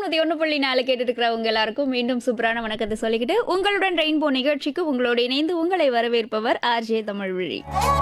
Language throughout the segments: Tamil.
நூத்தி ஒண்ணு புள்ளி நாலு கேட்டுட்டு இருக்கிறவங்க எல்லாருக்கும் மீண்டும் சூப்பரான வணக்கத்தை சொல்லிக்கிட்டு உங்களுடன் ரெயின்போ நிகழ்ச்சிக்கு உங்களோடு இணைந்து உங்களை வரவேற்பவர் ஆர்ஜே தமிழ்விழி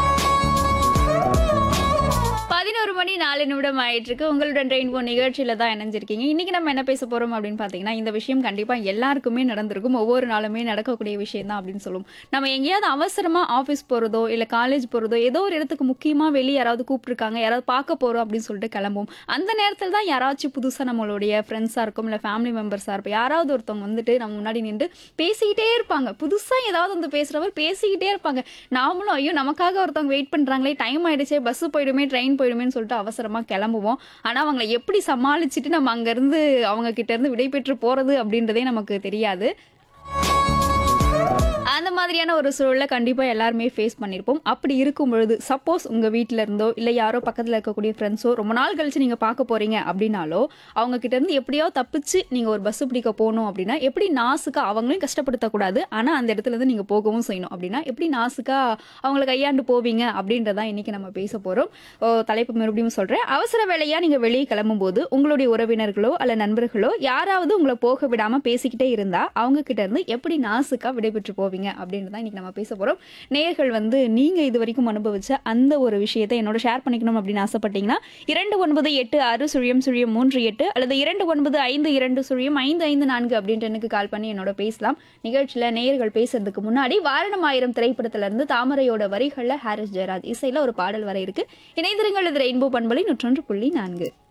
பதினோரு மணி நாலு நிமிடம் ஆயிட்டு இருக்கு உங்களுடன் ரெயின்போ நிகழ்ச்சியில தான் இணைஞ்சிருக்கீங்க இன்னைக்கு நம்ம என்ன பேச போறோம் அப்படின்னு பாத்தீங்கன்னா இந்த விஷயம் கண்டிப்பா எல்லாருக்குமே நடந்திருக்கும் ஒவ்வொரு நாளுமே நடக்கக்கூடிய விஷயம் தான் அப்படின்னு சொல்லுவோம் நம்ம எங்கேயாவது அவசரமா ஆஃபீஸ் போறதோ இல்ல காலேஜ் போறதோ ஏதோ ஒரு இடத்துக்கு முக்கியமா வெளியே யாராவது கூப்பிட்டுருக்காங்க யாராவது பார்க்க போறோம் அப்படின்னு சொல்லிட்டு கிளம்புவோம் அந்த நேரத்தில் தான் யாராச்சும் புதுசா நம்மளுடைய ஃப்ரெண்ட்ஸா இருக்கும் இல்ல ஃபேமிலி மெம்பர்ஸா இருப்போம் யாராவது ஒருத்தவங்க வந்துட்டு நம்ம முன்னாடி நின்று பேசிக்கிட்டே இருப்பாங்க புதுசா ஏதாவது வந்து பேசுறவர் பேசிக்கிட்டே இருப்பாங்க நாமளும் ஐயோ நமக்காக ஒருத்தவங்க வெயிட் பண்றாங்களே டைம் ஆயிடுச்சே பஸ் போயிடுமே ட்ரெயின் போயிடுமேன்னு சொல்லிட்டு அவசரமா கிளம்புவோம் ஆனா அவங்கள எப்படி சமாளிச்சுட்டு நம்ம அங்க இருந்து அவங்க கிட்ட இருந்து விடை பெற்று போறது அப்படின்றதே நமக்கு தெரியாது அந்த மாதிரியான ஒரு சூழலை கண்டிப்பாக எல்லாருமே ஃபேஸ் பண்ணியிருப்போம் அப்படி இருக்கும் பொழுது சப்போஸ் உங்கள் வீட்டில் இருந்தோ இல்லை யாரோ பக்கத்தில் இருக்கக்கூடிய ஃப்ரெண்ட்ஸோ ரொம்ப நாள் கழிச்சு நீங்கள் பார்க்க போகிறீங்க அப்படின்னாலோ அவங்க கிட்ட இருந்து எப்படியோ தப்பிச்சு நீங்கள் ஒரு பஸ் பிடிக்க போகணும் அப்படின்னா எப்படி நாசுக்கா அவங்களையும் கஷ்டப்படுத்தக்கூடாது ஆனால் அந்த இடத்துல இருந்து நீங்கள் போகவும் செய்யணும் அப்படின்னா எப்படி நாசுக்கா அவங்கள கையாண்டு போவீங்க அப்படின்றதான் இன்னைக்கு நம்ம பேச போகிறோம் தலைப்பு மறுபடியும் சொல்கிறேன் அவசர வேலையாக நீங்கள் வெளியே கிளம்பும்போது உங்களுடைய உறவினர்களோ அல்ல நண்பர்களோ யாராவது உங்களை போக விடாமல் பேசிக்கிட்டே இருந்தால் அவங்க கிட்ட இருந்து எப்படி நாசுக்கா விடைபெற்று போவீங்க அப்படின்னு தான் இன்னைக்கு நம்ம பேச போகிறோம் நேயர்கள் வந்து நீங்கள் இது வரைக்கும் அனுபவிச்ச அந்த ஒரு விஷயத்தை என்னோட ஷேர் பண்ணிக்கணும் அப்படின்னு ஆசைப்பட்டீங்கன்னா இரண்டு ஒன்பது எட்டு ஆறு சுழியம் சுழியம் மூன்று எட்டு அல்லது இரண்டு ஒன்பது ஐந்து இரண்டு சுழியம் ஐந்து ஐந்து நான்கு அப்படின்ட்டு எனக்கு கால் பண்ணி என்னோட பேசலாம் நிகழ்ச்சியில் நேயர்கள் பேசுறதுக்கு முன்னாடி வாரணம் ஆயிரம் திரைப்படத்துல இருந்து தாமரையோட வரிகளில் ஹாரிஸ் ஜெயராஜ் இசையில் ஒரு பாடல் வர இருக்கு இணைந்திருங்கள் இது ரெயின்போ பண்பலை நூற்றொன்று புள்ளி நான்கு